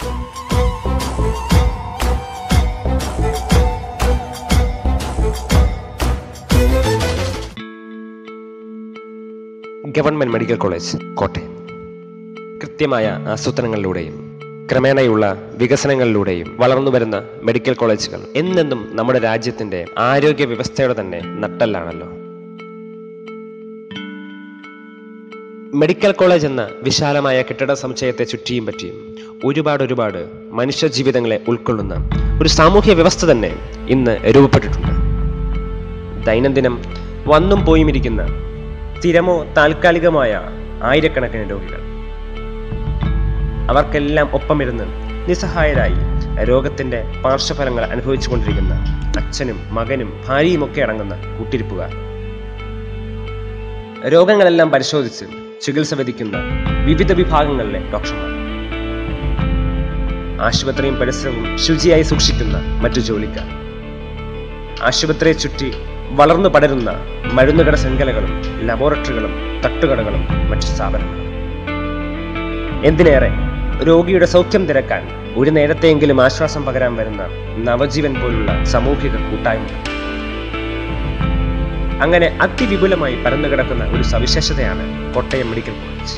Government medical college Kottayam കൃത്യമായ ആസൂത്രണങ്ങളിലൂടെയും ക്രമേണയുള്ള വികസനങ്ങളിലൂടെയും വളർന്നു വരുന്ന മെഡിക്കൽ കോളേജുകൾ എന്നെന്നും നമ്മുടെ രാജ്യത്തിന്റെ ആരോഗ്യ വ്യവസ്ഥയുടെ തന്നെ നട്ടല്ലാണല്ലോ മെഡിക്കൽ കോളേജ് എന്ന വിശാലമായ കെട്ടിട സമുച്ചയത്തെ ചുറ്റിയും പറ്റിയും ഒരുപാട് ഒരുപാട് മനുഷ്യ ജീവിതങ്ങളെ ഉൾക്കൊള്ളുന്ന ഒരു സാമൂഹ്യ വ്യവസ്ഥ തന്നെ ഇന്ന് രൂപപ്പെട്ടിട്ടുണ്ട് ദൈനംദിനം വന്നും പോയും ഇരിക്കുന്ന സ്ഥിരമോ താൽക്കാലികമായ ആയിരക്കണക്കിന് രോഗികൾ അവർക്കെല്ലാം ഒപ്പമിരുന്ന് നിസ്സഹായരായി രോഗത്തിന്റെ പാർശ്വഫലങ്ങൾ അനുഭവിച്ചുകൊണ്ടിരിക്കുന്ന അച്ഛനും മകനും ഭാര്യയുമൊക്കെ അടങ്ങുന്ന കൂട്ടിരിപ്പുകാർ രോഗങ്ങളെല്ലാം പരിശോധിച്ച് ചികിത്സ വിധിക്കുന്ന വിവിധ വിഭാഗങ്ങളിലെ ഡോക്ടർമാർ ആശുപത്രിയും പരിസരവും ശുചിയായി സൂക്ഷിക്കുന്ന മറ്റു ജോലിക്കാർ ആശുപത്രിയെ ചുറ്റി വളർന്നു പടരുന്ന മരുന്നുകട ശൃംഖലകളും ലബോറട്ടറികളും തട്ടുകടകളും മറ്റു സ്ഥാപനങ്ങളും എന്തിനേറെ രോഗിയുടെ സൗഖ്യം തിരക്കാൻ ഒരു നേരത്തെയെങ്കിലും ആശ്വാസം പകരാൻ വരുന്ന നവജീവൻ പോലുള്ള സാമൂഹിക കൂട്ടായ്മ അങ്ങനെ അതിവിപുലമായി പരന്നു കിടക്കുന്ന ഒരു സവിശേഷതയാണ് കോട്ടയം മെഡിക്കൽ കോളേജ്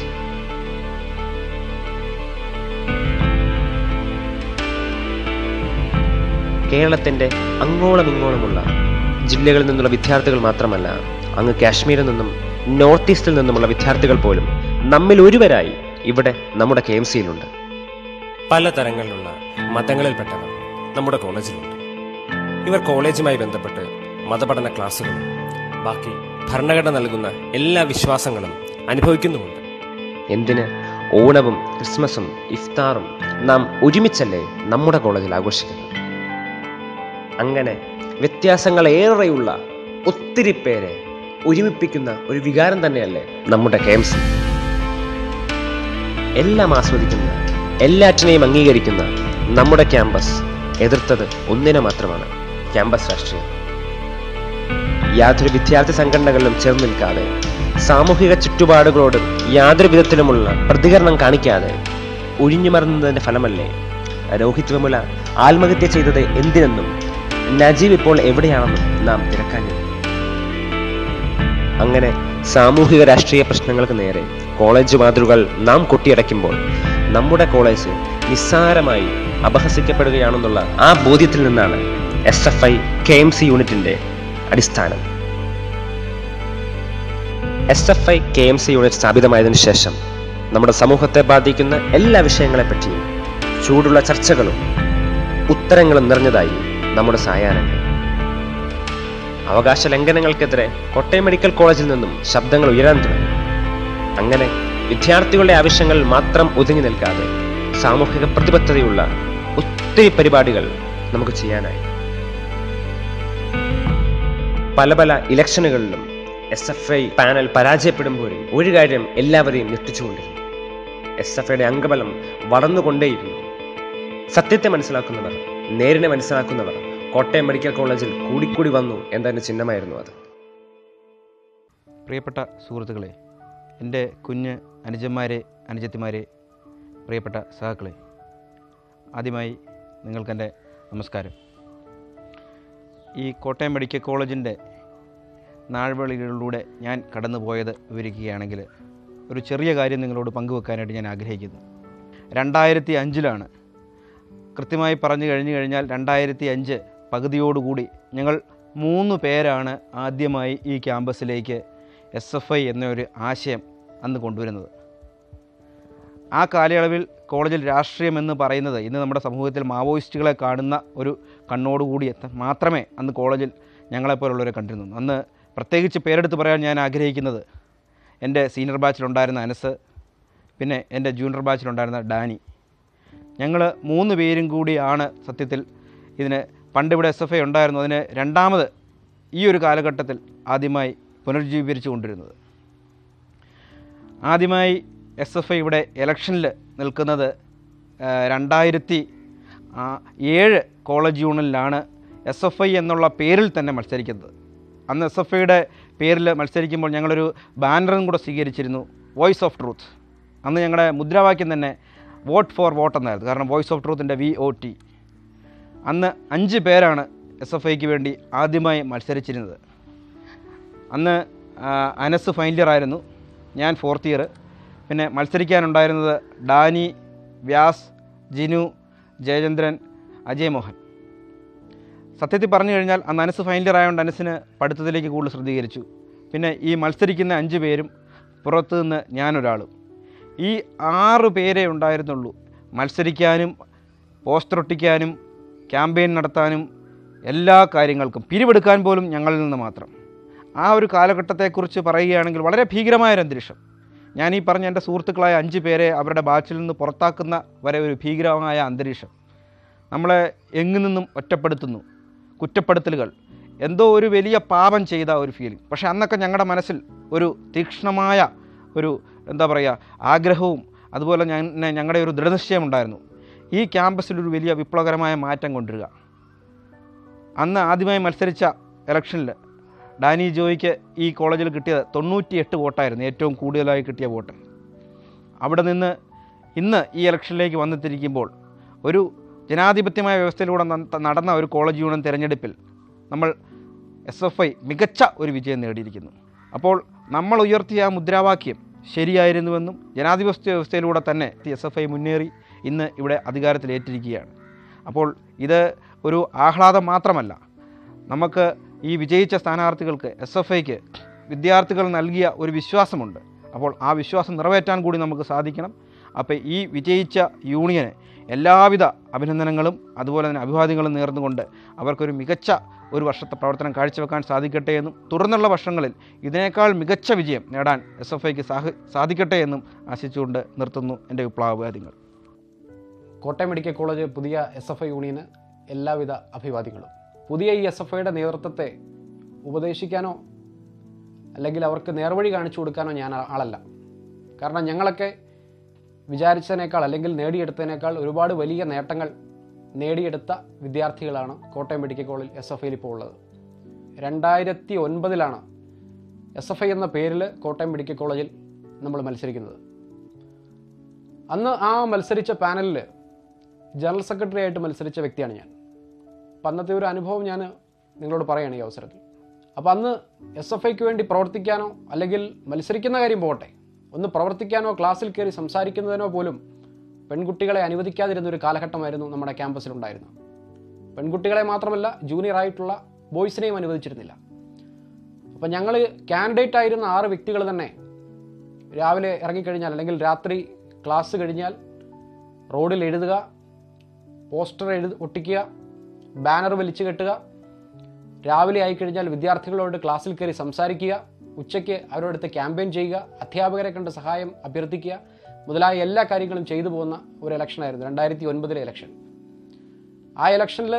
കേരളത്തിന്റെ അങ്ങോളം ഇങ്ങോളമുള്ള ജില്ലകളിൽ നിന്നുള്ള വിദ്യാർത്ഥികൾ മാത്രമല്ല അങ്ങ് കാശ്മീരിൽ നിന്നും നോർത്ത് ഈസ്റ്റിൽ നിന്നുമുള്ള വിദ്യാർത്ഥികൾ പോലും നമ്മിൽ ഒരുവരായി ഇവിടെ നമ്മുടെ കെ എം സിയിലുണ്ട് പലതരങ്ങളിലുള്ള മതങ്ങളിൽപ്പെട്ടവർ നമ്മുടെ കോളേജിലുണ്ട് ഇവർ കോളേജുമായി ബന്ധപ്പെട്ട് മതപഠന ക്ലാസ്സുകളും ബാക്കി ഭരണഘടന നൽകുന്ന എല്ലാ വിശ്വാസങ്ങളും അനുഭവിക്കുന്നുമുണ്ട് എന്തിന് ഓണവും ക്രിസ്മസും ഇഫ്താറും നാം ഒരുമിച്ചല്ലേ നമ്മുടെ കോളേജിൽ ആഘോഷിക്കുന്നത് അങ്ങനെ വ്യത്യാസങ്ങൾ ഏറെയുള്ള ഒത്തിരി പേരെ ഒരുമിപ്പിക്കുന്ന ഒരു വികാരം തന്നെയല്ലേ നമ്മുടെ കെ എം സി എല്ലാം ആസ്വദിക്കുന്ന എല്ലാറ്റിനെയും അംഗീകരിക്കുന്ന നമ്മുടെ ക്യാമ്പസ് എതിർത്തത് ഒന്നിനെ മാത്രമാണ് ക്യാമ്പസ് രാഷ്ട്രീയം യാതൊരു വിദ്യാർത്ഥി സംഘടനകളിലും ചേർന്ന് നിൽക്കാതെ സാമൂഹിക ചുറ്റുപാടുകളോടും യാതൊരു വിധത്തിലുമുള്ള പ്രതികരണം കാണിക്കാതെ ഒഴിഞ്ഞു മറന്നതിന്റെ ഫലമല്ലേ രോഹിത് വെമുല ആത്മഹത്യ ചെയ്തത് എന്തിനെന്നും നജീബ് ഇപ്പോൾ എവിടെയാണെന്നും നാം തിരക്കാഞ്ഞു അങ്ങനെ സാമൂഹിക രാഷ്ട്രീയ പ്രശ്നങ്ങൾക്ക് നേരെ കോളേജ് മാതൃകൾ നാം കൊട്ടിയടയ്ക്കുമ്പോൾ നമ്മുടെ കോളേജ് നിസ്സാരമായി അപഹസിക്കപ്പെടുകയാണെന്നുള്ള ആ ബോധ്യത്തിൽ നിന്നാണ് S F I K M C യൂണിറ്റിന്റെ അടിസ്ഥാനം S F I K M C unit സ്ഥാപിതമായതിനു ശേഷം നമ്മുടെ സമൂഹത്തെ ബാധിക്കുന്ന എല്ലാ വിഷയങ്ങളെപ്പറ്റിയും ചൂടുള്ള ചർച്ചകളും ഉത്തരങ്ങളും നിറഞ്ഞതായി നമ്മുടെ സായാഹ്നങ്ങൾ അവകാശ ലംഘനങ്ങൾക്കെതിരെ കോട്ടയം മെഡിക്കൽ കോളേജിൽ നിന്നും ശബ്ദങ്ങൾ ഉയരാൻ തുടങ്ങി അങ്ങനെ വിദ്യാർത്ഥികളുടെ ആവശ്യങ്ങൾ മാത്രം ഒതുങ്ങി നിൽക്കാതെ സാമൂഹിക പ്രതിബദ്ധതയുള്ള ഒത്തിരി പരിപാടികൾ നമുക്ക് ചെയ്യാനായി പല പല ഇലക്ഷനുകളിലും എസ് എഫ് ഐ പാനൽ പരാജയപ്പെടുമ്പോഴും ഒരു കാര്യം എല്ലാവരെയും ഞെട്ടിച്ചുകൊണ്ടിരുന്നു എസ് എഫ് ഐയുടെ അംഗബലം വളർന്നുകൊണ്ടേയിരുന്നു സത്യത്തെ മനസ്സിലാക്കുന്നവർ നേരിനെ മനസ്സിലാക്കുന്നവർ കോട്ടയം മെഡിക്കൽ കോളേജിൽ കൂടിക്കൂടി വന്നു എന്നതിന് ചിഹ്നമായിരുന്നു അത് പ്രിയപ്പെട്ട സുഹൃത്തുക്കളെ എൻ്റെ കുഞ്ഞ് അനുജന്മാരെ അനുജത്തിമാരെ പ്രിയപ്പെട്ട സഹാക്കളെ ആദ്യമായി നിങ്ങൾക്കെൻ്റെ നമസ്കാരം ഈ കോട്ടയം മെഡിക്കൽ കോളേജിൻ്റെ നാഴ്വഴികളിലൂടെ ഞാൻ കടന്നു പോയത് വിവരിക്കുകയാണെങ്കിൽ ഒരു ചെറിയ കാര്യം നിങ്ങളോട് പങ്കുവെക്കാനായിട്ട് ഞാൻ ആഗ്രഹിക്കുന്നു രണ്ടായിരത്തി അഞ്ചിലാണ് കൃത്യമായി പറഞ്ഞു കഴിഞ്ഞു കഴിഞ്ഞാൽ രണ്ടായിരത്തി അഞ്ച് പകുതിയോടുകൂടി ഞങ്ങൾ മൂന്ന് പേരാണ് ആദ്യമായി ഈ ക്യാമ്പസിലേക്ക് എസ് എഫ് ഐ എന്നൊരു ആശയം അന്ന് കൊണ്ടുവരുന്നത് ആ കാലയളവിൽ കോളേജിൽ രാഷ്ട്രീയം എന്ന് പറയുന്നത് ഇന്ന് നമ്മുടെ സമൂഹത്തിൽ മാവോയിസ്റ്റുകളെ കാണുന്ന ഒരു കണ്ണോടുകൂടി എത്ത- മാത്രമേ അന്ന് കോളേജിൽ ഞങ്ങളെപ്പോലുള്ളവരെ കണ്ടിരുന്നു അന്ന് പ്രത്യേകിച്ച് പേരെടുത്ത് പറയാൻ ഞാൻ ആഗ്രഹിക്കുന്നത് എൻ്റെ സീനിയർ ബാച്ചിലുണ്ടായിരുന്ന അനസ് പിന്നെ എൻ്റെ ജൂനിയർ ബാച്ചിലുണ്ടായിരുന്ന ഡാനി ഞങ്ങൾ മൂന്ന് പേരും കൂടിയാണ് സത്യത്തിൽ ഇതിന് പണ്ട് ഇവിടെ എസ് എഫ് ഐ ഉണ്ടായിരുന്നു അതിന് രണ്ടാമത് ഈ ഒരു കാലഘട്ടത്തിൽ ആദ്യമായി പുനരുജ്ജീവിപ്പിച്ചു കൊണ്ടിരുന്നത് ആദ്യമായി എസ് എഫ് ഐ ഇവിടെ ഇലക്ഷനിൽ നിൽക്കുന്നത് ആ, രണ്ടായിരത്തി ആ, ഏഴ് കോളേജ് യൂണിയനിലാണ് എസ് എഫ് ഐ എന്നുള്ള പേരിൽ തന്നെ മത്സരിക്കുന്നത് അന്ന് എസ് എഫ് ഐയുടെ പേരിൽ മത്സരിക്കുമ്പോൾ ഞങ്ങളൊരു ബാനറും കൂടെ സ്വീകരിച്ചിരുന്നു വോയിസ് ഓഫ് ട്രൂത്ത് അന്ന് ഞങ്ങളുടെ മുദ്രാവാക്യം തന്നെ വോട്ട് ഫോർ വോട്ട് എന്നായിരുന്നു കാരണം വോയിസ് ഓഫ് ട്രൂത്തിൻ്റെ വി ഒ ടി അന്ന് അഞ്ച് പേരാണ് എസ് എഫ് ഐക്ക് വേണ്ടി ആദ്യമായി മത്സരിച്ചിരുന്നത് അന്ന് ആ, അനസ് ഫൈനൽ ഇയർ ആയിരുന്നു ഞാൻ ഫോർത്ത് ഇയർ പിന്നെ മത്സരിക്കാനുണ്ടായിരുന്നത് ഡാനി വ്യാസ് ജിനു ജയചന്ദ്രൻ അജയ് മോഹൻ സത്യത്തിൽ പറഞ്ഞു കഴിഞ്ഞാൽ അന്ന് അനസ് ഫൈനൽ ഇയർ ആയതുകൊണ്ട് അനസിന് പഠിത്തത്തിലേക്ക് കൂടുതൽ ശ്രദ്ധീകരിച്ചു പിന്നെ ഈ മത്സരിക്കുന്ന അഞ്ച് പേരും പുറത്തു നിന്ന് ഞാനൊരാളും ഈ ആറ് പേരേ ഉണ്ടായിരുന്നുള്ളൂ മത്സരിക്കാനും പോസ്റ്റർ ഒട്ടിക്കാനും ക്യാമ്പയിൻ നടത്താനും എല്ലാ കാര്യങ്ങൾക്കും പിരിവെടുക്കാൻ പോലും ഞങ്ങളിൽ നിന്ന് മാത്രം ആ ഒരു കാലഘട്ടത്തെക്കുറിച്ച് പറയുകയാണെങ്കിൽ വളരെ ഭീകരമായൊരു അന്തരീക്ഷം ഞാൻ ഈ പറഞ്ഞ എൻ്റെ സുഹൃത്തുക്കളായ അഞ്ച് പേരെ അവരുടെ ബാച്ചിൽ നിന്ന് പുറത്താക്കുന്ന വരെ ഒരു ഭീകരമായ അന്തരീക്ഷം നമ്മളെ എങ്ങു നിന്നും ഒറ്റപ്പെടുത്തുന്നു കുറ്റപ്പെടുത്തലുകൾ എന്തോ ഒരു വലിയ പാപം ചെയ്ത ഒരു ഫീലിംഗ് പക്ഷേ അന്നൊക്കെ ഞങ്ങളുടെ മനസ്സിൽ ഒരു തീക്ഷ്ണമായ ഒരു എന്താ പറയുക ആഗ്രഹവും അതുപോലെ ഞാൻ ഞങ്ങളുടെ ഒരു ദൃഢനിശ്ചയമുണ്ടായിരുന്നു ഈ ക്യാമ്പസിൽ ഒരു വലിയ വിപ്ലവകരമായ മാറ്റം കൊണ്ടുവരിക അന്ന് ആദ്യമായി മത്സരിച്ച ഇലക്ഷനിൽ ഡാനി ജോയിക്ക് ഈ കോളേജിൽ കിട്ടിയത് തൊണ്ണൂറ്റിയെട്ട് വോട്ടായിരുന്നു ഏറ്റവും കൂടുതലായി കിട്ടിയ വോട്ട് അവിടെ നിന്ന് ഇന്ന് ഈ ഇലക്ഷനിലേക്ക് വന്നെത്തിരിക്കുമ്പോൾ ഒരു ജനാധിപത്യമായ വ്യവസ്ഥയിലൂടെ ന- നടന്ന ഒരു കോളേജ് യൂണിയൻ തിരഞ്ഞെടുപ്പിൽ നമ്മൾ എസ് എഫ് ഐ മികച്ച ഒരു വിജയം നേടിയിരിക്കുന്നു അപ്പോൾ നമ്മൾ ഉയർത്തിയ ആ മുദ്രാവാക്യം ശരിയായിരുന്നുവെന്നും ജനാധിപത്യ വ്യവസ്ഥയിലൂടെ തന്നെ എസ് എഫ് ഐ മുന്നേറി ഇന്ന് ഇവിടെ അധികാരത്തിലേറ്റിരിക്കുകയാണ് അപ്പോൾ ഇത് ഒരു ആഹ്ലാദം മാത്രമല്ല നമുക്ക് ഈ വിജയിച്ച സ്ഥാനാർത്ഥികൾക്ക് എസ് എഫ് ഐക്ക് വിദ്യാർത്ഥികൾ നൽകിയ ഒരു വിശ്വാസമുണ്ട് അപ്പോൾ ആ വിശ്വാസം നിറവേറ്റാൻ കൂടി നമുക്ക് സാധിക്കണം അപ്പോൾ ഈ വിജയിച്ച യൂണിയന് എല്ലാവിധ അഭിനന്ദനങ്ങളും അതുപോലെ തന്നെ അഭിവാദ്യങ്ങളും നേർന്നുകൊണ്ട് അവർക്കൊരു മികച്ച ഒരു വർഷത്തെ പ്രവർത്തനം കാഴ്ചവെക്കാൻ സാധിക്കട്ടെ എന്നും തുടർന്നുള്ള വർഷങ്ങളിൽ ഇതിനേക്കാൾ മികച്ച വിജയം നേടാൻ എസ് എഫ് ഐക്ക് സാധിക്കട്ടെ എന്നും ആശിച്ചുകൊണ്ട് നിർത്തുന്നു എൻ്റെ വിപ്ലവാഭിവാദ്യങ്ങൾ കോട്ടയം മെഡിക്കൽ കോളേജ് പുതിയ എസ് എഫ് ഐ യൂണിയന് എല്ലാവിധ അഭിവാദ്യങ്ങളും പുതിയ ഈ എസ് എഫ് ഐയുടെ നേതൃത്വത്തെ ഉപദേശിക്കാനോ അല്ലെങ്കിൽ അവർക്ക് നേർവഴി കാണിച്ചു കൊടുക്കാനോ ഞാൻ ആ- ആളല്ല കാരണം ഞങ്ങളൊക്കെ വിചാരിച്ചതിനേക്കാൾ അല്ലെങ്കിൽ നേടിയെടുത്തതിനേക്കാൾ ഒരുപാട് വലിയ നേട്ടങ്ങൾ നേടിയെടുത്ത വിദ്യാർത്ഥികളാണ് Kottayam medical college S F ഐയിൽ ഇപ്പോൾ ഉള്ളത് രണ്ടായിരത്തി ഒൻപതിലാണ് എസ് എഫ് ഐ എന്ന പേരിൽ കോട്ടയം മെഡിക്കൽ കോളേജിൽ നമ്മൾ മത്സരിക്കുന്നത് അന്ന് ആ മത്സരിച്ച പാനലിൽ ജനറൽ സെക്രട്ടറി ആയിട്ട് മത്സരിച്ച വ്യക്തിയാണ് ഞാൻ അപ്പം അന്നത്തെ ഒരു അനുഭവം ഞാൻ നിങ്ങളോട് പറയുകയാണ് ഈ അവസരത്തിൽ അപ്പോൾ അന്ന് എസ് എഫ് ഐക്ക് വേണ്ടി പ്രവർത്തിക്കാനോ അല്ലെങ്കിൽ മത്സരിക്കുന്ന കാര്യം പോകട്ടെ ഒന്ന് പ്രവർത്തിക്കാനോ ക്ലാസ്സിൽ കയറി സംസാരിക്കുന്നതിനോ പോലും പെൺകുട്ടികളെ അനുവദിക്കാതിരുന്ന ഒരു കാലഘട്ടമായിരുന്നു നമ്മുടെ ക്യാമ്പസിലുണ്ടായിരുന്നത് പെൺകുട്ടികളെ മാത്രമല്ല ജൂനിയർ ആയിട്ടുള്ള ബോയ്സിനെയും അനുവദിച്ചിരുന്നില്ല അപ്പം ഞങ്ങൾ കാൻഡിഡേറ്റ് ആയിരുന്ന ആറ് വ്യക്തികൾ തന്നെ രാവിലെ ഇറങ്ങിക്കഴിഞ്ഞാൽ അല്ലെങ്കിൽ രാത്രി ക്ലാസ് കഴിഞ്ഞാൽ റോഡിൽ എഴുതുക പോസ്റ്റർ എഴുതി ഒട്ടിക്കുക ബാനർ വലിച്ചു കെട്ടുക രാവിലെ ആയിക്കഴിഞ്ഞാൽ വിദ്യാർത്ഥികളോട് ക്ലാസ്സിൽ കയറി സംസാരിക്കുക ഉച്ചയ്ക്ക് അവരുടെ അടുത്ത് ക്യാമ്പയിൻ ചെയ്യുക അധ്യാപകരെ കണ്ട് സഹായം അഭ്യർത്ഥിക്കുക മുതലായ എല്ലാ കാര്യങ്ങളും ചെയ്തു പോകുന്ന ഒരു ഇലക്ഷനായിരുന്നു രണ്ടായിരത്തി ഒൻപതിലെ ഇലക്ഷൻ ആ ഇലക്ഷനിൽ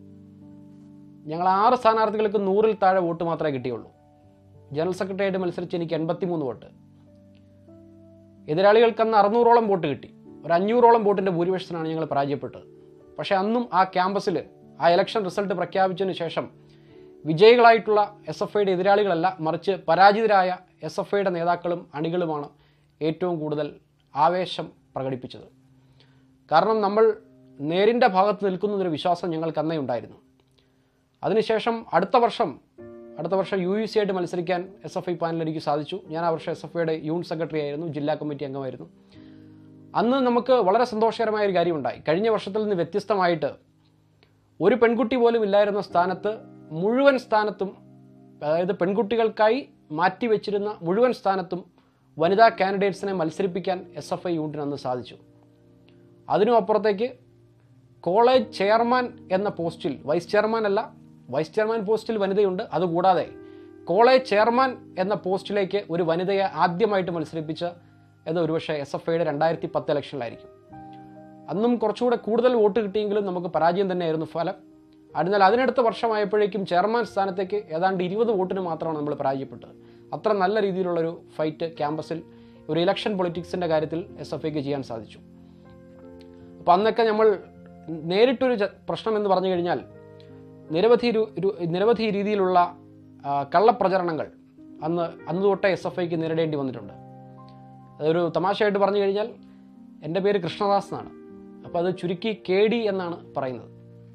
ഞങ്ങൾ ആറ് സ്ഥാനാർത്ഥികൾക്ക് നൂറിൽ താഴെ വോട്ട് മാത്രമേ കിട്ടിയുള്ളൂ ജനറൽ സെക്രട്ടറി ആയിട്ട് മത്സരിച്ച് എനിക്ക് എൺപത്തിമൂന്ന് വോട്ട് എതിരാളികൾക്ക് അന്ന് അറുന്നൂറോളം വോട്ട് കിട്ടി ഒരു അഞ്ഞൂറോളം വോട്ടിൻ്റെ ഭൂരിപക്ഷത്തിനാണ് ഞങ്ങൾ പരാജയപ്പെട്ടത് പക്ഷേ അന്നും ആ ക്യാമ്പസിൽ ആ ഇലക്ഷൻ റിസൾട്ട് പ്രഖ്യാപിച്ചതിന് ശേഷം വിജയികളായിട്ടുള്ള എസ് എഫ് ഐയുടെ എതിരാളികളല്ല മറിച്ച് പരാജിതരായ എസ് എഫ് ഐയുടെ നേതാക്കളും അണികളുമാണ് ഏറ്റവും കൂടുതൽ ആവേശം പ്രകടിപ്പിച്ചത് കാരണം നമ്മൾ നേരിൻ്റെ ഭാഗത്ത് നിൽക്കുന്നൊരു വിശ്വാസം ഞങ്ങൾക്ക് അന്നേ ഉണ്ടായിരുന്നു അതിനുശേഷം അടുത്ത വർഷം അടുത്ത വർഷം യു യു സി ആയിട്ട് മത്സരിക്കാൻ എസ് എഫ് ഐ പാനലിൽ എനിക്ക് സാധിച്ചു ഞാൻ ആ വർഷം എസ് എഫ് ഐയുടെ യൂണിറ്റ് സെക്രട്ടറി ആയിരുന്നു ജില്ലാ കമ്മിറ്റി അംഗമായിരുന്നു അന്ന് നമുക്ക് വളരെ സന്തോഷകരമായ ഒരു കാര്യമുണ്ടായി കഴിഞ്ഞ വർഷത്തിൽ നിന്ന് വ്യത്യസ്തമായിട്ട് ഒരു പെൺകുട്ടി പോലും ഇല്ലായിരുന്ന സ്ഥാനത്ത് മുഴുവൻ സ്ഥാനത്തും അതായത് പെൺകുട്ടികൾക്കായി മാറ്റിവെച്ചിരുന്ന മുഴുവൻ സ്ഥാനത്തും വനിതാ കാൻഡിഡേറ്റ്സിനെ മത്സരിപ്പിക്കാൻ എസ് എഫ് ഐ യൂണിറ്റിന് അന്ന് സാധിച്ചു അതിനും അപ്പുറത്തേക്ക് കോളേജ് ചെയർമാൻ എന്ന പോസ്റ്റിൽ വൈസ് ചെയർമാൻ അല്ല വൈസ് ചെയർമാൻ പോസ്റ്റിൽ വനിതയുണ്ട് അതുകൂടാതെ കോളേജ് ചെയർമാൻ എന്ന പോസ്റ്റിലേക്ക് ഒരു വനിതയെ ആദ്യമായിട്ട് മത്സരിപ്പിച്ച എന്ന് ഒരുപക്ഷെ എസ് എഫ് ഐയുടെ രണ്ടായിരത്തി പത്ത് ഇലക്ഷനിലായിരിക്കും അന്നും കുറച്ചുകൂടെ കൂടുതൽ വോട്ട് കിട്ടിയെങ്കിലും നമുക്ക് പരാജയം തന്നെയായിരുന്നു ഫലം അതിനാൽ അതിനടുത്ത വർഷമായപ്പോഴേക്കും ചെയർമാൻ സ്ഥാനത്തേക്ക് ഏതാണ്ട് ഇരുപത് വോട്ടിന് മാത്രമാണ് നമ്മൾ പരാജയപ്പെട്ടത് അത്ര നല്ല രീതിയിലുള്ളൊരു ഫൈറ്റ് ക്യാമ്പസിൽ ഒരു ഇലക്ഷൻ പൊളിറ്റിക്സിൻ്റെ കാര്യത്തിൽ എസ് എഫ് ഐക്ക് ചെയ്യാൻ സാധിച്ചു അപ്പോൾ അന്നൊക്കെ നമ്മൾ നേരിട്ടൊരു ച- പ്രശ്നം എന്ന് പറഞ്ഞു കഴിഞ്ഞാൽ നിരവധി രു- രു- നിരവധി രീതിയിലുള്ള ആ, കള്ളപ്രചരണങ്ങൾ അന്ന് അന്ന് തൊട്ടേ എസ് എഫ് ഐക്ക് നേരിടേണ്ടി വന്നിട്ടുണ്ട് അതൊരു തമാശയായിട്ട് പറഞ്ഞു കഴിഞ്ഞാൽ എൻ്റെ പേര് കൃഷ്ണദാസ് എന്നാണ് അപ്പോൾ അത് ചുരുക്കി കെ ഡി എന്നാണ് പറയുന്നത്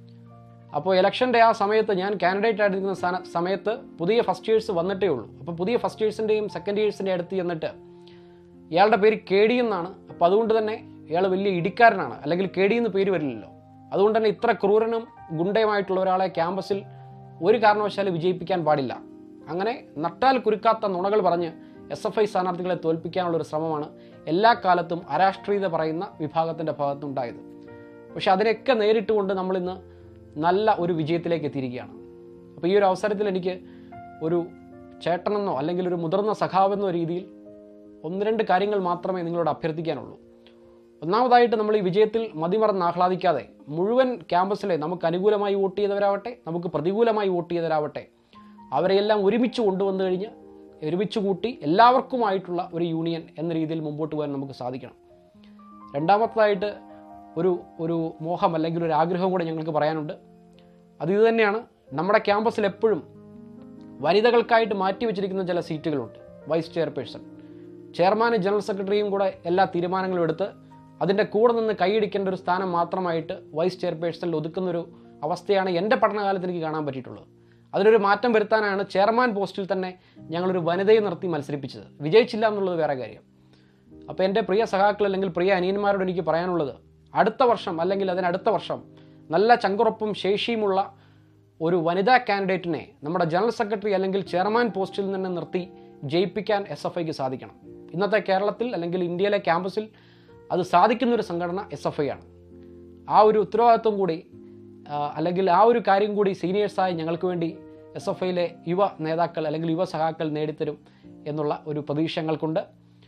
അപ്പോൾ ഇലക്ഷൻ്റെ ആ സമയത്ത് ഞാൻ കാൻഡിഡേറ്റ് ആയിട്ടിരിക്കുന്ന സ്ഥാന- സമയത്ത് പുതിയ ഫസ്റ്റ് ഇയേഴ്സ് വന്നിട്ടേ ഉള്ളൂ അപ്പോൾ പുതിയ ഫസ്റ്റ് ഇയേഴ്സിൻ്റെയും സെക്കൻഡ് ഇയേഴ്സിൻ്റെ അടുത്ത് ചെന്നിട്ട് ഇയാളുടെ പേര് കെ ഡി എന്നാണ് അപ്പോൾ അതുകൊണ്ട് തന്നെ ഇയാൾ വലിയ ഇടിക്കാരനാണ് അല്ലെങ്കിൽ കെ ഡി എന്ന് പേര് വരില്ലല്ലോ അതുകൊണ്ട് തന്നെ ഇത്ര ക്രൂരനും ഗുണ്ടയുമായിട്ടുള്ള ഒരാളെ ക്യാമ്പസിൽ ഒരു കാരണവശാലും വിജയിപ്പിക്കാൻ പാടില്ല അങ്ങനെ നട്ടാൽ കുരുക്കാത്ത നുണകൾ പറഞ്ഞ് എസ് എഫ് ഐ സ്ഥാനാർത്ഥികളെ തോൽപ്പിക്കാനുള്ള ഒരു ശ്രമമാണ് എല്ലാ കാലത്തും അരാഷ്ട്രീയത പറയുന്ന വിഭാഗത്തിൻ്റെ ഭാഗത്തുണ്ടായത് പക്ഷെ അതിനെയൊക്കെ നേരിട്ടുകൊണ്ട് നമ്മളിന്ന് നല്ല ഒരു വിജയത്തിലേക്ക് എത്തിയിരിക്കുകയാണ് അപ്പോൾ ഈ ഒരു അവസരത്തിൽ എനിക്ക് ഒരു ചേട്ടനെന്നോ അല്ലെങ്കിൽ ഒരു മുതിർന്ന സഖാവെന്നോ രീതിയിൽ ഒന്ന് രണ്ട് കാര്യങ്ങൾ മാത്രമേ നിങ്ങളോട് അഭ്യർത്ഥിക്കാനുള്ളൂ ഒന്നാമതായിട്ട് നമ്മൾ ഈ വിജയത്തിൽ മതിമറന്ന് ആഹ്ലാദിക്കാതെ മുഴുവൻ ക്യാമ്പസിലെ നമുക്ക് അനുകൂലമായി വോട്ട് ചെയ്തവരാവട്ടെ നമുക്ക് പ്രതികൂലമായി വോട്ട് ചെയ്തവരാവട്ടെ അവരെയെല്ലാം ഒരുമിച്ച് കൊണ്ടുവന്നു കഴിഞ്ഞ് ഒരുമിച്ച് കൂട്ടി എല്ലാവർക്കുമായിട്ടുള്ള ഒരു യൂണിയൻ എന്ന രീതിയിൽ മുമ്പോട്ട് പോകാൻ നമുക്ക് സാധിക്കണം രണ്ടാമത്തതായിട്ട് ഒരു ഒരു മോഹം അല്ലെങ്കിൽ ഒരു ആഗ്രഹം കൂടെ ഞങ്ങൾക്ക് പറയാനുണ്ട് അത് ഇത് തന്നെയാണ് നമ്മുടെ ക്യാമ്പസിൽ എപ്പോഴും വനിതകൾക്കായിട്ട് മാറ്റി വെച്ചിരിക്കുന്ന ചില സീറ്റുകളുണ്ട് വൈസ് ചെയർപേഴ്സൺ ചെയർമാനും ജനറൽ സെക്രട്ടറിയും കൂടെ എല്ലാ തീരുമാനങ്ങളും എടുത്ത് അതിൻ്റെ കൂടെ നിന്ന് കൈയടിക്കേണ്ട ഒരു സ്ഥാനം മാത്രമായിട്ട് വൈസ് ചെയർപേഴ്സണിൽ ഒതുക്കുന്നൊരു അവസ്ഥയാണ് എൻ്റെ പഠനകാലത്ത് എനിക്ക് കാണാൻ പറ്റിയിട്ടുള്ളത് അതിനൊരു മാറ്റം വരുത്താനാണ് ചെയർമാൻ പോസ്റ്റിൽ തന്നെ ഞങ്ങളൊരു വനിതയെ നിർത്തി മത്സരിപ്പിച്ചത് വിജയിച്ചില്ല എന്നുള്ളത് വേറെ കാര്യം അപ്പോൾ എൻ്റെ പ്രിയ സഖാക്കൾ അല്ലെങ്കിൽ പ്രിയ അനിയന്മാരോട് എനിക്ക് പറയാനുള്ളത് അടുത്ത വർഷം അല്ലെങ്കിൽ അതിനടുത്ത വർഷം നല്ല ചങ്കുറപ്പും ശേഷിയുമുള്ള ഒരു വനിതാ കാൻഡിഡേറ്റിനെ നമ്മുടെ ജനറൽ സെക്രട്ടറി അല്ലെങ്കിൽ ചെയർമാൻ പോസ്റ്റിൽ നിന്ന് നിർത്തി ജയിപ്പിക്കാൻ എസ് എഫ് ഐക്ക് സാധിക്കണം ഇന്നത്തെ കേരളത്തിൽ അല്ലെങ്കിൽ ഇന്ത്യയിലെ ക്യാമ്പസിൽ അത് സാധിക്കുന്ന ഒരു സംഘടന എസ് എഫ് ഐ ആണ് ആ ഒരു ഉത്തരവാദിത്വം കൂടി ആ, അല്ലെങ്കിൽ ആ ഒരു കാര്യം കൂടി സീനിയേഴ്സായി ഞങ്ങൾക്ക് വേണ്ടി എസ് എഫ് ഐയിലെ യുവ നേതാക്കൾ അല്ലെങ്കിൽ യുവ സഖാക്കൾ നേടിത്തരും എന്നുള്ള ഒരു പ്രതീക്ഷ ഞങ്ങൾക്കുണ്ട്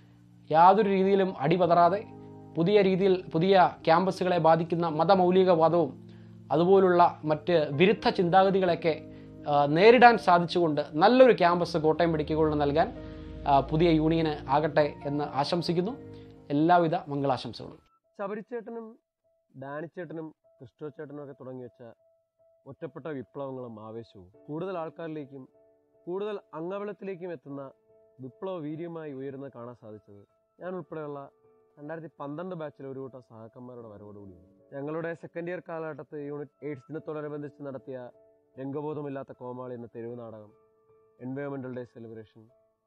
യാതൊരു രീതിയിലും അടിപതറാതെ പുതിയ രീതിയിൽ പുതിയ ക്യാമ്പസുകളെ ബാധിക്കുന്ന മതമൗലികവാദവും അതുപോലുള്ള മറ്റ് വിരുദ്ധ ചിന്താഗതികളൊക്കെ ആ, നേരിടാൻ സാധിച്ചുകൊണ്ട് നല്ലൊരു ക്യാമ്പസ് കോട്ടയം മെഡിക്കൽ കോളേജിന് നൽകാൻ ആ, പുതിയ യൂണിയന് ആകട്ടെ എന്ന് ആശംസിക്കുന്നു എല്ലാവിധ മംഗളാശംസകളും ശബരിച്ചേട്ടനും ഡാനിച്ചേട്ടനും ക്രിസ്റ്റോച്ചേട്ടനും ഒക്കെ തുടങ്ങി വെച്ച ഒറ്റപ്പെട്ട വിപ്ലവങ്ങളും ആവേശവും കൂടുതൽ ആൾക്കാരിലേക്കും കൂടുതൽ അംഗബലത്തിലേക്കും എത്തുന്ന വിപ്ലവ വീര്യമായി ഉയരുന്നത് കാണാൻ സാധിച്ചത് ഞാൻ ഉൾപ്പെടെയുള്ള രണ്ടായിരത്തി പന്ത്രണ്ട് ബാച്ചിലെ ഒരു കൂട്ടം സഹാക്കന്മാരുടെ വരവോടുകൂടിയാണ് ഞങ്ങളുടെ സെക്കൻഡ് ഇയർ കാലഘട്ടത്ത് യൂണിറ്റ് എയ്ഡ്സ് ദിനത്തോടനുബന്ധിച്ച് നടത്തിയ രംഗബോധമില്ലാത്ത കോമാളി എന്ന തെരുവ് നാടകം എൻവയോൺമെൻറ്റൽ ഡേ സെലിബ്രേഷൻ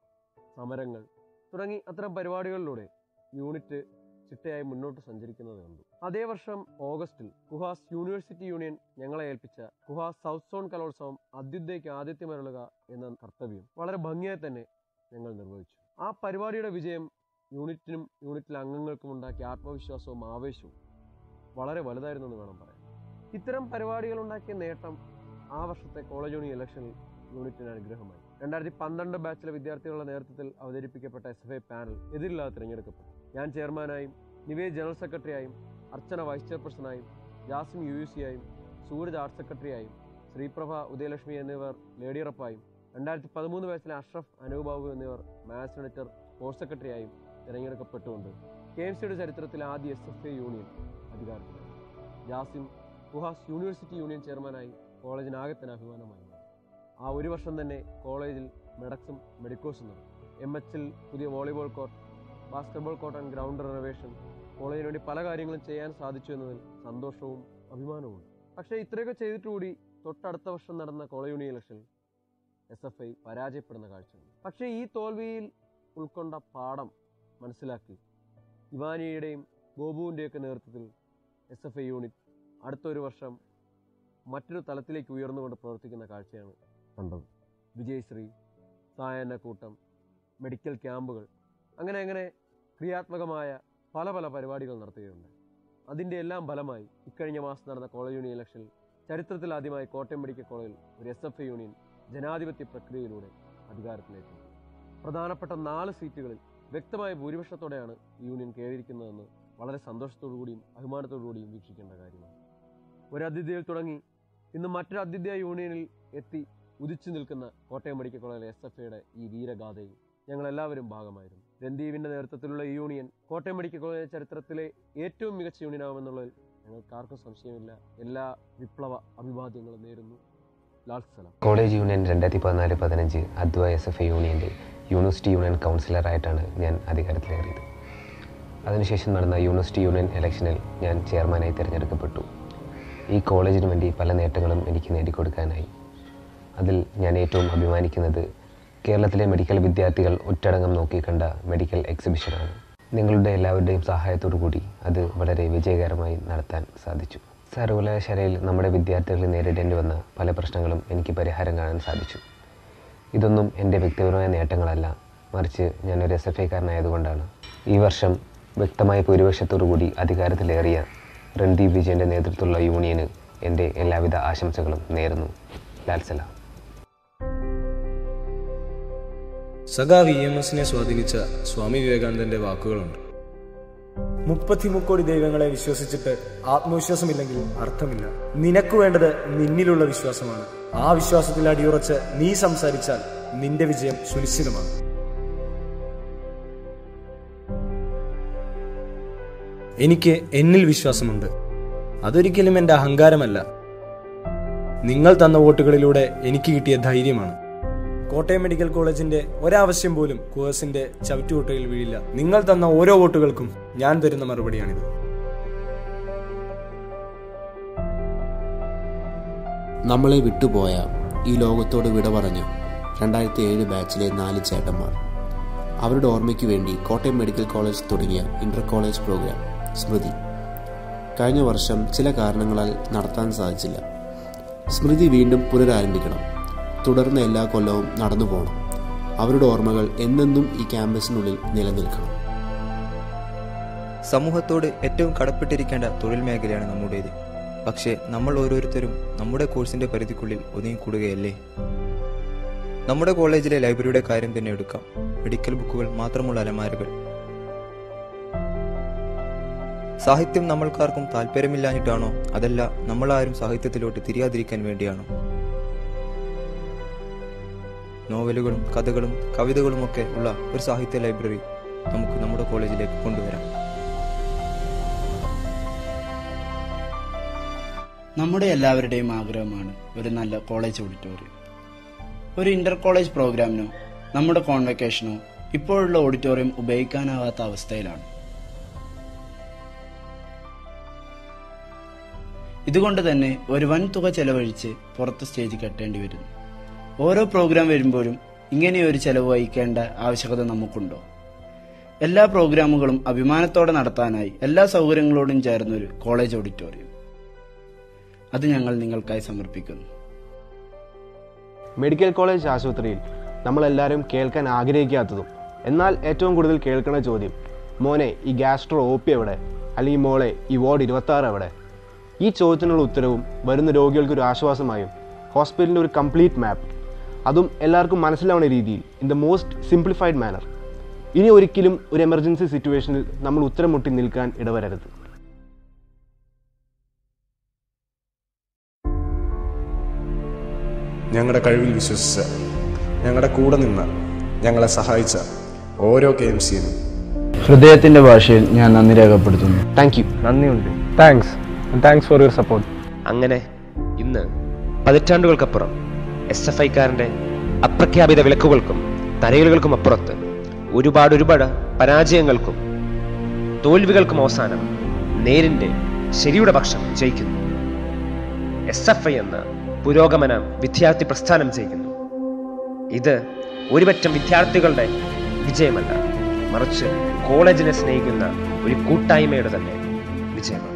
സമരങ്ങൾ തുടങ്ങി അത്തരം പരിപാടികളിലൂടെ യൂണിറ്റ് ചിട്ടയായി മുന്നോട്ട് സഞ്ചരിക്കുന്നത് കണ്ടു അതേ വർഷം ഓഗസ്റ്റിൽ കുഹാസ് യൂണിവേഴ്സിറ്റി യൂണിയൻ ഞങ്ങളെ ഏൽപ്പിച്ച കുഹാസ് സൗത്ത് സോൺ കലോത്സവം അദ്യുദ്ധയ്ക്ക് ആതിഥ്യമരുളുക എന്ന കർത്തവ്യം വളരെ ഭംഗിയായി തന്നെ ഞങ്ങൾ നിർവഹിച്ചു ആ പരിപാടിയുടെ വിജയം യൂണിറ്റിനും യൂണിറ്റിലെ അംഗങ്ങൾക്കും ഉണ്ടാക്കിയ ആത്മവിശ്വാസവും ആവേശവും വളരെ വലുതായിരുന്നു എന്ന് വേണം പറയാൻ ഇത്തരം പരിപാടികൾ ഉണ്ടാക്കിയ നേട്ടം ആ വർഷത്തെ കോളേജ് യൂണിയൻ ഇലക്ഷനിൽ യൂണിറ്റിന് അനുഗ്രഹമായി രണ്ടായിരത്തി പന്ത്രണ്ട് ബാച്ചിലെ വിദ്യാർത്ഥികളുടെ നേതൃത്വത്തിൽ അവതരിപ്പിക്കപ്പെട്ട എസ് എഫ് ഐ പാനൽ എതിരില്ലാതെ തിരഞ്ഞെടുക്കപ്പെട്ടു ഞാൻ ചെയർമാനായും നിവേദ് ജനറൽ സെക്രട്ടറിയായും അർച്ചന വൈസ് ചെയർപേഴ്സണായും ജാസിം യു യു സിയായും സൂരജ് ആർട്ട് സെക്രട്ടറിയായും ശ്രീപ്രഭ ഉദയലക്ഷ്മി എന്നിവർ ലേഡിയറപ്പായും രണ്ടായിരത്തി പതിമൂന്ന് ബാച്ചിലെ അഷ്റഫ് അനൂബാബു എന്നിവർ മാത്സ് എഡിറ്റർ സ്പോർട്സ് സെക്രട്ടറിയായും തിരഞ്ഞെടുക്കപ്പെട്ടുകൊണ്ട് കെ എം സിയുടെ ചരിത്രത്തിലെ ആദ്യ എസ് എഫ് ഐ യൂണിയൻ അധികാരത്തിലായി ജാസിം കുഹാസ് യൂണിവേഴ്സിറ്റി യൂണിയൻ ചെയർമാനായി കോളേജിനാകെ തന്നെ അഭിമാനമായി മാറി. ആ ഒരു വർഷം തന്നെ കോളേജിൽ മെഡക്സും മെഡിക്കോസും നടന്നു എം എച്ചിൽ പുതിയ volleyball court basketball court and ground renovation കോളേജിന് വേണ്ടി പല കാര്യങ്ങളും ചെയ്യാൻ സാധിച്ചു എന്നതിൽ സന്തോഷവും അഭിമാനവും പക്ഷേ ഇത്രയൊക്കെ ചെയ്തിട്ടുകൂടി തൊട്ടടുത്ത വർഷം നടന്ന കോളേജ് യൂണിയൻ ഇലക്ഷനിൽ എസ് എഫ് ഐ പരാജയപ്പെടുന്ന കാഴ്ചയുണ്ട് പക്ഷേ ഈ തോൽവിയിൽ ഉൾക്കൊണ്ട പാഠം മനസ്സിലാക്കി ഇവാനിയുടെയും ഗോപുവിൻ്റെയൊക്കെ നേതൃത്വത്തിൽ എസ് എഫ് ഐ യൂണിറ്റ് അടുത്തൊരു വർഷം മറ്റൊരു തലത്തിലേക്ക് ഉയർന്നുകൊണ്ട് പ്രവർത്തിക്കുന്ന കാഴ്ചയാണ് കണ്ടത് വിജയശ്രീ സായന കൂട്ടം മെഡിക്കൽ ക്യാമ്പുകൾ അങ്ങനെ അങ്ങനെ ക്രിയാത്മകമായ പല പല പരിപാടികൾ നടത്തുകയുണ്ട് അതിൻ്റെ എല്ലാം ഫലമായി ഇക്കഴിഞ്ഞ മാസം നടന്ന കോളേജ് യൂണിയൻ ഇലക്ഷനിൽ ചരിത്രത്തിൽ ആദ്യമായി കോട്ടയം മെഡിക്കൽ കോളേജിൽ ഒരു എസ് എഫ് ഐ യൂണിയൻ ജനാധിപത്യ പ്രക്രിയയിലൂടെ അധികാരത്തിലെത്തി പ്രധാനപ്പെട്ട നാല് സീറ്റുകളിൽ വ്യക്തമായ ഭൂരിപക്ഷത്തോടെയാണ് ഈ യൂണിയൻ കയറിയിരിക്കുന്നതെന്ന് വളരെ സന്തോഷത്തോടു കൂടിയും അഭിമാനത്തോടു കൂടിയും വീക്ഷിക്കേണ്ട കാര്യമാണ് ഒരു അതിഥിയിൽ തുടങ്ങി ഇന്ന് മറ്റൊരു അതിഥ്യ യൂണിയനിൽ എത്തി ഉദിച്ചു നിൽക്കുന്ന കോട്ടയം മെഡിക്കൽ കോളേജിലെ എസ് എഫ് ഐയുടെ ഈ വീരഗാഥയിൽ ഞങ്ങൾ എല്ലാവരും ഭാഗമായിരുന്നു രന്ദീപിന്റെ നേതൃത്വത്തിലുള്ള ഈ യൂണിയൻ കോട്ടയം മെഡിക്കൽ കോളേജ് ചരിത്രത്തിലെ ഏറ്റവും മികച്ച യൂണിയനാവുമെന്നുള്ളതിൽ ഞങ്ങൾക്ക് ആർക്കും സംശയമില്ല എല്ലാ വിപ്ലവ അഭിവാദ്യങ്ങളും നേരുന്നു ലാൽ സലാം കോളേജ് യൂണിയൻ രണ്ടായിരത്തി പതിനാല് പതിനഞ്ച് അദ്വ എസ് എഫ് ഐ യൂണിയൻ്റെ യൂണിവേഴ്സിറ്റി യൂണിയൻ കൗൺസിലറായിട്ടാണ് ഞാൻ അധികാരത്തിലേറിയത് അതിനുശേഷം നടന്ന യൂണിവേഴ്സിറ്റി യൂണിയൻ ഇലക്ഷനിൽ ഞാൻ ചെയർമാനായി തിരഞ്ഞെടുക്കപ്പെട്ടു ഈ കോളേജിന് വേണ്ടി പല നേട്ടങ്ങളും എനിക്ക് നേടിക്കൊടുക്കാനായി അതിൽ ഞാൻ ഏറ്റവും അഭിമാനിക്കുന്നത് കേരളത്തിലെ മെഡിക്കൽ വിദ്യാർത്ഥികൾ ഒറ്റടങ്കം നോക്കിക്കണ്ട മെഡിക്കൽ എക്സിബിഷനാണ് നിങ്ങളുടെ എല്ലാവരുടെയും സഹായത്തോടു കൂടി അത് വളരെ വിജയകരമായി നടത്താൻ സാധിച്ചു സർവകലാശാലയിൽ നമ്മുടെ വിദ്യാർത്ഥികൾ നേരിടേണ്ടി വന്ന പല പ്രശ്നങ്ങളും എനിക്ക് പരിഹാരം കാണാൻ സാധിച്ചു ഇതൊന്നും എൻ്റെ വ്യക്തിപരമായ നേട്ടങ്ങളല്ല മറിച്ച് ഞാനൊരു എസ് എഫ് ഐക്കാരനായതുകൊണ്ടാണ് ഈ വർഷം വ്യക്തമായ ഭൂരിപക്ഷത്തോടു കൂടി അധികാരത്തിലേറിയ രൺദീപ് വിജയൻ്റെ നേതൃത്വമുള്ള യൂണിയന് എൻ്റെ എല്ലാവിധ ആശംസകളും നേരുന്നു ലാൽസലാം സഖാ വി എം എസിനെ സ്വാധീനിച്ച സ്വാമി വിവേകാനന്ദന്റെ വാക്കുകളുണ്ട് മുപ്പത്തിമുക്കോടി ദൈവങ്ങളെ വിശ്വസിച്ചിട്ട് ആത്മവിശ്വാസമില്ലെങ്കിൽ അർത്ഥമില്ല നിനക്ക് വേണ്ടത് നിന്നിലുള്ള വിശ്വാസമാണ് ആ വിശ്വാസത്തിൽ അടിയുറച്ച് നീ സംസാരിച്ചാൽ നിന്റെ വിജയം സുനിശ്ചിതമാണ് എനിക്ക് എന്നിൽ വിശ്വാസമുണ്ട് അതൊരിക്കലും എൻ്റെ അഹങ്കാരമല്ല നിങ്ങൾ തന്ന വോട്ടുകളിലൂടെ എനിക്ക് കിട്ടിയ ധൈര്യമാണ് കോട്ടയം മെഡിക്കൽ കോളേജിന്റെ ഒരാവശ്യം പോലും കുവേഴ്സിന്റെ ചവിറ്റുകൊട്ടയിൽ വീഴില്ല നിങ്ങൾ തന്ന ഓരോ വോട്ടുകൾക്കും ഞാൻ തരുന്ന മറുപടിയാണിത് നമ്മളെ വിട്ടുപോയ ഈ ലോകത്തോട് വിട പറഞ്ഞ രണ്ടായിരത്തി ഏഴ് ബാച്ചിലെ നാല് ചേട്ടന്മാർ അവരുടെ ഓർമ്മയ്ക്ക് വേണ്ടി കോട്ടയം മെഡിക്കൽ കോളേജ് തുടങ്ങിയ ഇന്റർ കോളേജ് പ്രോഗ്രാം സ്മൃതി കഴിഞ്ഞ വർഷം ചില കാരണങ്ങളാൽ നടത്താൻ സാധിച്ചില്ല സ്മൃതി വീണ്ടും പുനരാരംഭിക്കണം തുടർന്ന് എല്ലാ കൊല്ലവും നടന്നു പോകണം അവരുടെ ഓർമ്മകൾ എന്നെന്നും ഈ ക്യാമ്പസിനുള്ളിൽ നിലനിൽക്കണം സമൂഹത്തോട് ഏറ്റവും കടപ്പെട്ടിരിക്കേണ്ട തൊഴിൽ മേഖലയാണ് നമ്മുടേത് പക്ഷേ നമ്മൾ ഓരോരുത്തരും നമ്മുടെ കോഴ്സിന്റെ പരിധിക്കുള്ളിൽ ഒതുങ്ങിക്കൂടുകയല്ലേ നമ്മുടെ കോളേജിലെ ലൈബ്രറിയുടെ കാര്യം തന്നെ എടുക്കാം മെഡിക്കൽ ബുക്കുകൾ മാത്രമുള്ള അലമാരകൾ സാഹിത്യം നമ്മൾക്കാർക്കും താല്പര്യമില്ലാഞ്ഞിട്ടാണോ അതല്ല നമ്മളാരും സാഹിത്യത്തിലോട്ട് തിരിയാതിരിക്കാൻ വേണ്ടിയാണോ നോവലുകളും കഥകളും കവിതകളുമൊക്കെ ഉള്ള ഒരു സാഹിത്യ ലൈബ്രറി നമുക്ക് നമ്മുടെ കോളേജിലേക്ക് കൊണ്ടുവരാം നമ്മുടെ എല്ലാവരുടെയും ആഗ്രഹമാണ് ഒരു നല്ല കോളേജ് ഓഡിറ്റോറിയം ഒരു ഇന്റർ കോളേജ് പ്രോഗ്രാമിനോ നമ്മുടെ കോൺവെക്കേഷനോ ഇപ്പോഴുള്ള ഓഡിറ്റോറിയം ഉപയോഗിക്കാനാവാത്ത അവസ്ഥയിലാണ് ഇതുകൊണ്ട് തന്നെ ഒരു വൻ തുക ചെലവഴിച്ച് പുറത്ത് സ്റ്റേജ് കെട്ടേണ്ടി വരുന്നു ഓരോ പ്രോഗ്രാം വരുമ്പോഴും ഇങ്ങനെയൊരു ചെലവ് വഹിക്കേണ്ട ആവശ്യകത നമുക്കുണ്ടോ എല്ലാ പ്രോഗ്രാമുകളും അഭിമാനത്തോടെ നടത്താനായി എല്ലാ സൗകര്യങ്ങളോടും ചേർന്നൊരു കോളേജ് ഓഡിറ്റോറിയം അത് ഞങ്ങൾ നിങ്ങൾക്കായി സമർപ്പിക്കുന്നു മെഡിക്കൽ കോളേജ് ആശുപത്രിയിൽ നമ്മളെല്ലാവരും കേൾക്കാൻ ആഗ്രഹിക്കാത്തതും എന്നാൽ ഏറ്റവും കൂടുതൽ കേൾക്കുന്ന ചോദ്യം മോനെ ഈ ഗ്യാസ്ട്രോ ഒ പി എവിടെ അല്ലെങ്കിൽ മോളെ ഈ വാർഡ് ഇരുപത്താറ് എവിടെ ഈ ചോദ്യത്തിനുള്ള ഉത്തരവും വരുന്ന രോഗികൾക്ക് ഒരു ആശ്വാസമായും ഹോസ്പിറ്റലിൻ്റെ ഒരു കംപ്ലീറ്റ് മാപ്പ് അതും എല്ലാവർക്കും മനസ്സിലാവുന്ന രീതിയിൽ in the most simplified manner ഇനി ഒരിക്കലും ഒരു എമർജൻസി സിറ്റുവേഷനിൽ നമ്മൾ ഉത്തരം മുട്ടി നിൽക്കാൻ ഇടവരരുത് ഞങ്ങളുടെ കഴിവിൽ വിശ്വസിച്ച ഞങ്ങളുടെ കൂടെ നിന്ന് ഞങ്ങളെ സഹായിച്ച ഓരോ കെ എം സിയും ഹൃദയത്തിന്റെ ഭാഷയിൽ ഞാൻ നന്ദി രേഖപ്പെടുത്തുന്നു താങ്ക് യു നന്ദിയുണ്ട് thanks thanks for your support അങ്ങനെ ഇന്ന് പതിറ്റാണ്ടുകൾക്കപ്പുറം എസ് എഫ് ഐക്കാരൻ്റെ അപ്രഖ്യാപിത വിലക്കുകൾക്കും തരയലുകൾക്കും അപ്പുറത്ത് ഒരുപാട് ഒരുപാട് പരാജയങ്ങൾക്കും തോൽവികൾക്കും അവസാനം നേരിൻ്റെ ശരിയുടെ പക്ഷം ജയിക്കുന്നു എസ് എഫ് ഐ എന്ന പുരോഗമന വിദ്യാർത്ഥി പ്രസ്ഥാനം ചെയ്യുന്നു ഇത് ഒരുപറ്റം വിദ്യാർത്ഥികളുടെ വിജയമല്ല മറിച്ച് കോളേജിനെ സ്നേഹിക്കുന്ന ഒരു കൂട്ടായ്മയുടെ തന്നെ വിജയമാണ്